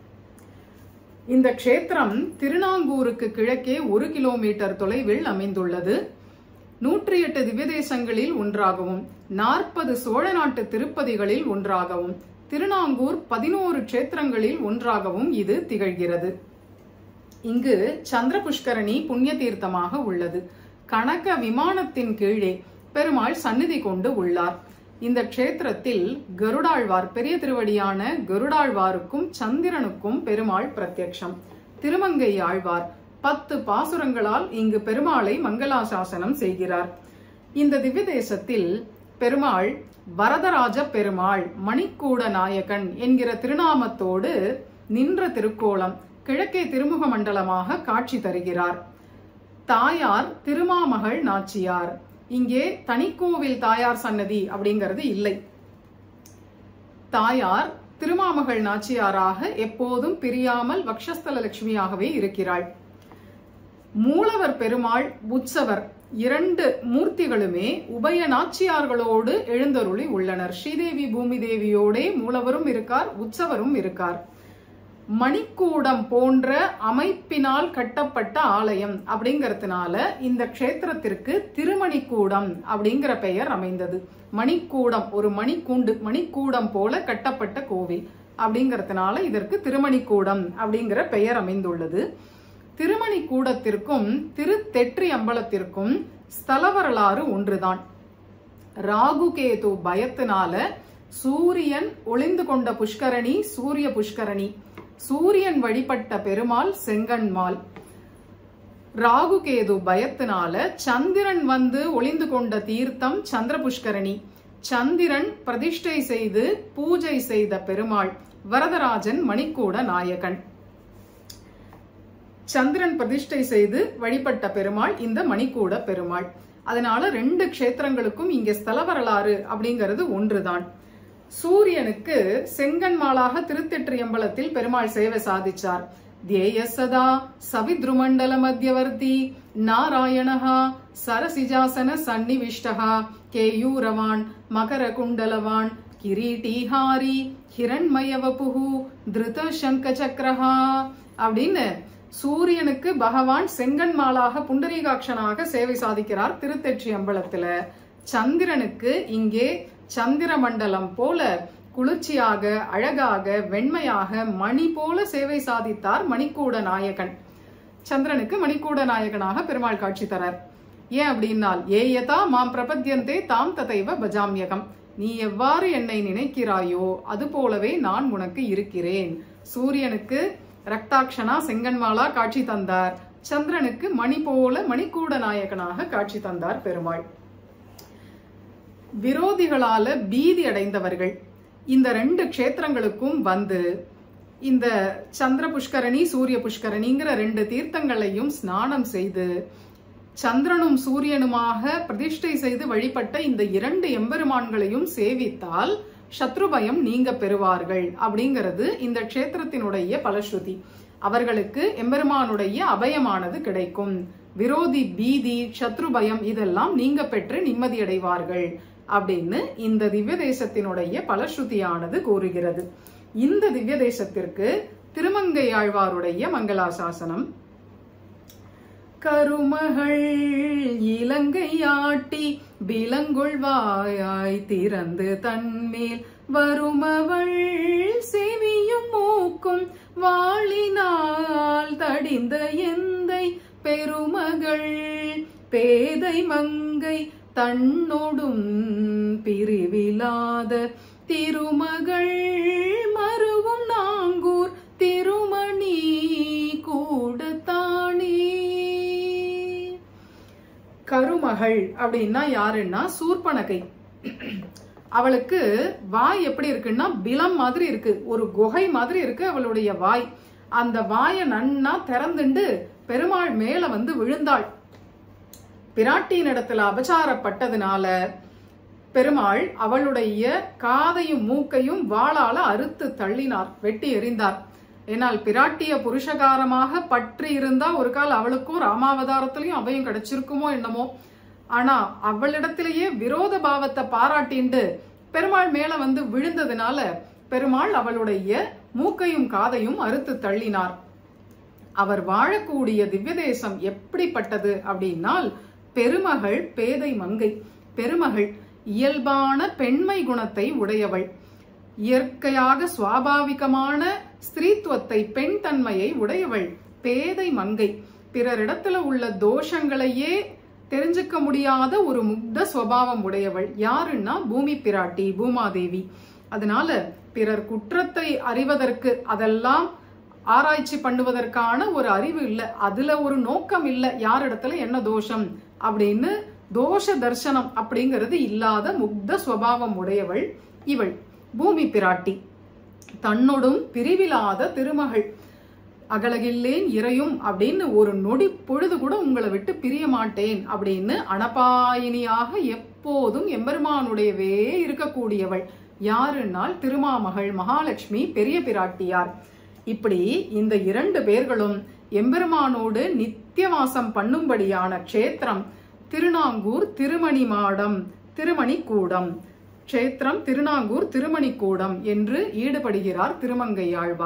இந்த க்ஷேத்திரம் திருநாங்கூருக்கு கிழக்கே ஒரு கிலோமீட்டர் தொலைவில் அமைந்துள்ளது நூற்றி எட்டு திவ்யதேசங்களில் ஒன்றாகவும் நாற்பது சோழ நாட்டு திருப்பதிகளில் ஒன்றாகவும் திருநாங்கூர் பதினோரு க்ஷேத்திரங்களில் ஒன்றாகவும் இது திகழ்கிறது இங்கு சந்திர புஷ்கரணி புண்ணிய தீர்த்தமாக உள்ளது கனக விமானத்தின் கீழே பெருமாள் சந்நிதி கொண்டு உள்ளார் இந்த க்ஷேத்திரத்தில் கருடாழ்வார் பெரிய திருவடியான கருடாழ்வாருக்கும் சந்திரனுக்கும் பெருமாள் பிரத்யக்ஷம் திருமங்கை ஆழ்வார் பத்து பாசுரங்களால் இங்கு பெருமாளை மங்களாசாசனம் செய்கிறார் இந்த திவ்ய தேசத்தில் பெருமாள் வரதராஜ பெருமாள் மணிக்கூட நாயகன் என்கிற திருநாமத்தோடு நின்ற திருக்கோலம் கிழக்கே திருமுக மண்டலமாக காட்சி தருகிறார் தாயார் திருமாமகள் நாச்சியார் இங்கே தனிக்கோவில் தாயார் சன்னதி அப்படிங்கிறது இல்லை தாயார் திருமாமகள் நாச்சியாராக எப்போதும் பிரியாமல் வக்ஷஸ்தல லட்சுமியாகவே இருக்கிறாள் மூலவர் பெருமாள் உற்சவர் இரண்டு மூர்த்திகளுமே உபய நாச்சியார்களோடு எழுந்தருளி உள்ளனர் ஸ்ரீதேவி பூமி தேவியோடே மூலவரும் இருக்கார் உற்சவரும் இருக்கார் மணிக்கூடம் போன்ற அமைப்பினால் கட்டப்பட்ட ஆலயம் அப்படிங்கறதுனால இந்த க்ஷேத்திரத்திற்கு திருமணிக்கூடம் அப்படிங்கிற பெயர் அமைந்தது மணிக்கூடம் ஒரு மணிக்கூண்டு மணிக்கூடம் போல கட்டப்பட்ட கோவில் அப்படிங்கறதுனால இதற்கு திருமணிக்கூடம் அப்படிங்கிற பெயர் அமைந்துள்ளது திருமணிக்கூடத்திற்கும் திருத்தெற்றி அம்பலத்திற்கும் ஸ்தல வரலாறு ஒன்றுதான் ராகுகேது பயத்தினால சூரியன் ஒளிந்து கொண்ட புஷ்கரணி சூரிய புஷ்கரணி சூரியன் வழிபட்ட பெருமாள் செங்கன்மால் ராகுகேது பயத்தினால சந்திரன் வந்து ஒளிந்து கொண்ட தீர்த்தம் சந்திர புஷ்கரணி சந்திரன் பிரதிஷ்டை செய்து பூஜை செய்த பெருமாள் வரதராஜன் மணிக்கூட நாயகன் சந்திரன் பிரதிஷ்டை செய்து வழிபட்ட பெருமாள் இந்த மணிக்கூட பெருமாள் அதனால ரெண்டு க்ஷேத்திரங்களுக்கும் இங்க ஸ்தல வரலாறு அப்படிங்கிறது ஒன்றுதான் சூரியனுக்கு செங்கன்மாலாக திருத்தெற்றியம்பலத்தில் பெருமாள் சேவை சாதிச்சார் தியேய சதா சவித்ருமண்டல மத்தியவர்த்தி நாராயணஹா சரசிஜாசன சன்னிவிஷ்டஹா கேயூரவான் மகர குண்டலவான் கிரீட்டிஹாரி ஹிரண்மயவபுகு திருத சங்க சக்கரஹா அப்படின்னு சூரியனுக்கு பகவான் செங்கன்மாலாக புண்டரீகாட்சனாக சேவை சாதிக்கிறார் திருத்தெற்றி அம்பலத்துல சந்திரனுக்கு இங்கே சந்திர மண்டலம் போல குளிர்ச்சியாக அழகாக வெண்மையாக மணி போல சேவை சாதித்தார் மணிக்கூட நாயகன் சந்திரனுக்கு மணிக்கூட நாயகனாக பெருமாள் காட்சி தரார் ஏன் அப்படின்னால் ஏயதா மாம் பிரபத்யந்தே தாம் ததைவ பஜாமியகம் நீ எவ்வாறு என்னை நினைக்கிறாயோ அது போலவே நான் உனக்கு இருக்கிறேன் சூரியனுக்கு ரக்தாட்சனா செங்கன்மாலா காட்சி தந்தார் சந்திரனுக்கு மணி போல மணிக்கூட நாயகனாக காட்சி தந்தார் பெருமாள் விரோதிகளால பீதி அடைந்தவர்கள் இந்த ரெண்டு க்ஷேத்திரங்களுக்கும் வந்து இந்த சந்திர புஷ்கரணி சூரிய புஷ்கரணிங்கிற ரெண்டு தீர்த்தங்களையும் ஸ்நானம் செய்து சந்திரனும் சூரியனுமாக பிரதிஷ்டை செய்து வழிபட்ட இந்த இரண்டு எம்பெருமான்களையும் சேவித்தால் சத்ருபயம் நீங்க பெறுவார்கள் அப்படிங்கிறது இந்த க்ஷேத்திரத்தினுடைய பலஸ்ருதி அவர்களுக்கு எம்பெருமானுடைய அபயமானது கிடைக்கும் விரோதி பீதி சத்ருபயம் இதெல்லாம் நீங்க பெற்று நிம்மதியடைவார்கள் அப்படின்னு இந்த திவ்ய தேசத்தினுடைய பலஸ்ருதியானது கூறுகிறது இந்த திவ்ய தேசத்திற்கு திருமங்கையாழ்வாருடைய மங்களாசாசனம் கருமகள் இலங்கையாட்டி விலங்கொள்வாயாய் திறந்து தன்மேல் வருமவள் செவியும் மூக்கும் வாளினால் தடிந்த எந்தை பெருமகள் பேதை மங்கை தன்னொடும் பிரிவிலாத திருமகள் மருவும் நாங்கூர் திருமணி கூடத்தானே கருமகள் அப்படின்னா யாருன்னா சூர்பனகை அவளுக்கு வாய் எப்படி இருக்குன்னா பிலம் மாதிரி இருக்கு ஒரு குகை மாதிரி இருக்கு அவளுடைய வாய் அந்த வாயை நன்னா திறந்துண்டு பெருமாள் மேல வந்து விழுந்தாள் பிராட்டியின் இடத்துல அபச்சாரப்பட்டதுனால பெருமாள் அவளுடைய காதையும் மூக்கையும் வாளால அறுத்து தள்ளினார் வெட்டி எறிந்தார் ஏனால் பிராட்டிய புருஷகாரமாக பற்றி இருந்தா ஒரு கால் அவளுக்கும் ராமாவதாரத்திலையும் அவையும் கிடைச்சிருக்குமோ என்னமோ ஆனா அவளிடத்திலேயே விரோத பாவத்தை பாராட்டிண்டு பெருமாள் மேல வந்து விழுந்ததுனால பெருமாள் அவளுடைய மூக்கையும் காதையும் அறுத்து தள்ளினார் அவர் வாழக்கூடிய திவ்ய தேசம் எப்படிப்பட்டது அப்படின்னால் பெருமகள் பேதை மங்கை பெருமகள் இயல்பான பெண்மை குணத்தை உடையவள் இயற்கையாக சுவாபாவிகமான ஸ்திரீத்துவத்தை பெண் தன்மையை உடையவள் பேதை மங்கை பிறரிடத்துல உள்ள தோஷங்களையே தெரிஞ்சுக்க முடியாத ஒரு முக்த சுவாவம் உடையவள் யாருன்னா பூமி பிராட்டி பூமாதேவி அதனால பிறர் குற்றத்தை அறிவதற்கு அதெல்லாம் ஆராய்ச்சி பண்ணுவதற்கான ஒரு அறிவு இல்ல அதுல ஒரு நோக்கம் இல்ல யாரிடத்துல என்ன தோஷம் அப்படின்னு தோஷ தர்சனம் அப்படிங்கிறது இல்லாத முக்த சுவாவம் உடையவள் இவள் பூமி பிராட்டி தன்னோடும் பிரிவிலாத திருமகள் அகலகில்லேன் இறையும் அப்படின்னு ஒரு நொடி பொழுது கூட உங்களை விட்டு பிரிய மாட்டேன் அப்படின்னு அனபாயினியாக எப்போதும் எம்பெருமானுடையவே இருக்கக்கூடியவள் யாருன்னால் திருமாமகள் மகாலட்சுமி பெரிய பிராட்டியார் இப்படி இந்த இரண்டு பேர்களும் எம்பெருமானோடு நித்தியவாசம் பண்ணும்படியான க்ஷேத்திரம் திருநாங்கூர் திருமணி மாடம் திருமணிக்கூடம் க்ஷேத்திரம் திருநாங்கூர் திருமணிக்கூடம் என்று ஈடுபடுகிறார் திருமங்கையாழ்வார்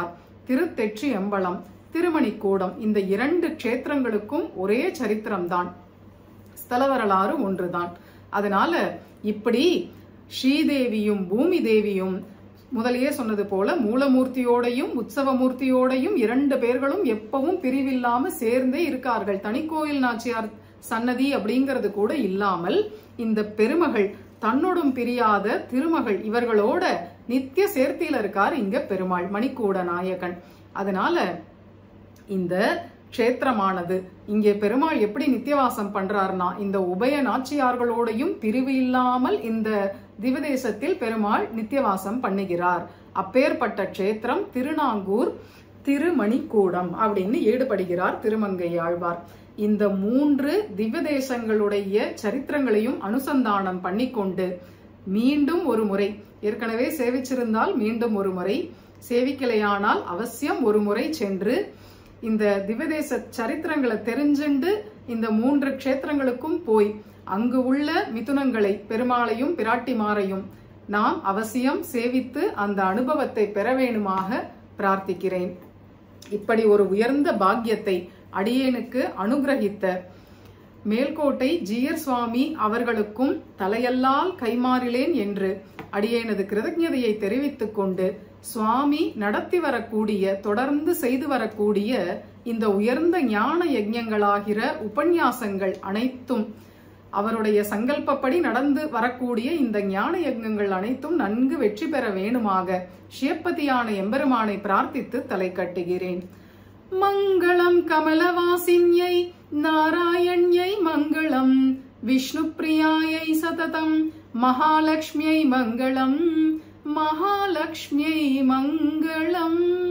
திருத்தெற்றி அம்பலம் திருமணிக்கூடம் இந்த இரண்டு க்ஷேத்திரங்களுக்கும் ஒரே சரித்திரம்தான் ஸ்தல வரலாறு ஒன்றுதான் அதனால இப்படி ஸ்ரீதேவியும் பூமி தேவியும் முதலியே சொன்னது போல மூலமூர்த்தியோடையும் உற்சவமூர்த்தியோடையும் இரண்டு பேர்களும் எப்பவும் பிரிவில்லாம சேர்ந்தே இருக்கார்கள் தனிக்கோயில் நாச்சியார் சன்னதி அப்படிங்கிறது கூட இல்லாமல் இந்த பெருமகள் தன்னோடும் பிரியாத திருமகள் இவர்களோட நித்திய சேர்த்தியில இருக்கார் இங்க பெருமாள் மணிக்கூட நாயகன் அதனால இந்த க்ஷேத்திரமானது இங்கே பெருமாள் எப்படி நித்தியவாசம் பண்றாருனா இந்த உபய நாச்சியார்களோடையும் பிரிவு இல்லாமல் இந்த திவதேசத்தில் பெருமாள் நித்தியவாசம் பண்ணுகிறார் அப்பேற்பட்ட க்ஷேத்திரம் திருநாங்கூர் திருமணிக்கூடம் அப்படின்னு ஈடுபடுகிறார் திருமங்கை ஆழ்வார் இந்த மூன்று திவ்யதேசங்களுடைய சரித்திரங்களையும் அனுசந்தானம் பண்ணிக்கொண்டு மீண்டும் ஒரு முறை ஏற்கனவே சேவிச்சிருந்தால் மீண்டும் ஒரு முறை சேவிக்கலையானால் அவசியம் ஒரு முறை சென்று இந்த திவ்யதேச சரித்திரங்களை தெரிஞ்சுண்டு இந்த மூன்று க்ஷேத்திரங்களுக்கும் போய் அங்கு உள்ள மிதுனங்களை பெருமாளையும் பிராட்டிமாரையும் நாம் அவசியம் சேவித்து அந்த அனுபவத்தை பெற வேணுமாக பிரார்த்திக்கிறேன் இப்படி ஒரு உயர்ந்த பாக்கியத்தை அடியேனுக்கு அனுகிரகித்த மேல்கோட்டை ஜீயர் சுவாமி அவர்களுக்கும் தலையல்லால் கைமாறிலேன் என்று அடியேனது கிருதஜதையை தெரிவித்துக் கொண்டு சுவாமி நடத்தி வரக்கூடிய தொடர்ந்து செய்து வரக்கூடிய இந்த உயர்ந்த ஞான யஜ்ஞங்களாகிற உபன்யாசங்கள் அனைத்தும் அவருடைய சங்கல்பப்படி நடந்து வரக்கூடிய இந்த ஞான யஜ்ஞங்கள் அனைத்தும் நன்கு வெற்றி பெற வேணுமாக சிவப்பதியான எம்பெருமானை பிரார்த்தித்து தலை கட்டுகிறேன் மங்களம் கமலவாசின்யை நாராயண்யை மங்களம் விஷ்ணு பிரியாயை சததம் மகாலட்சுமியை மங்களம் மகாலட்சுமியை மங்களம்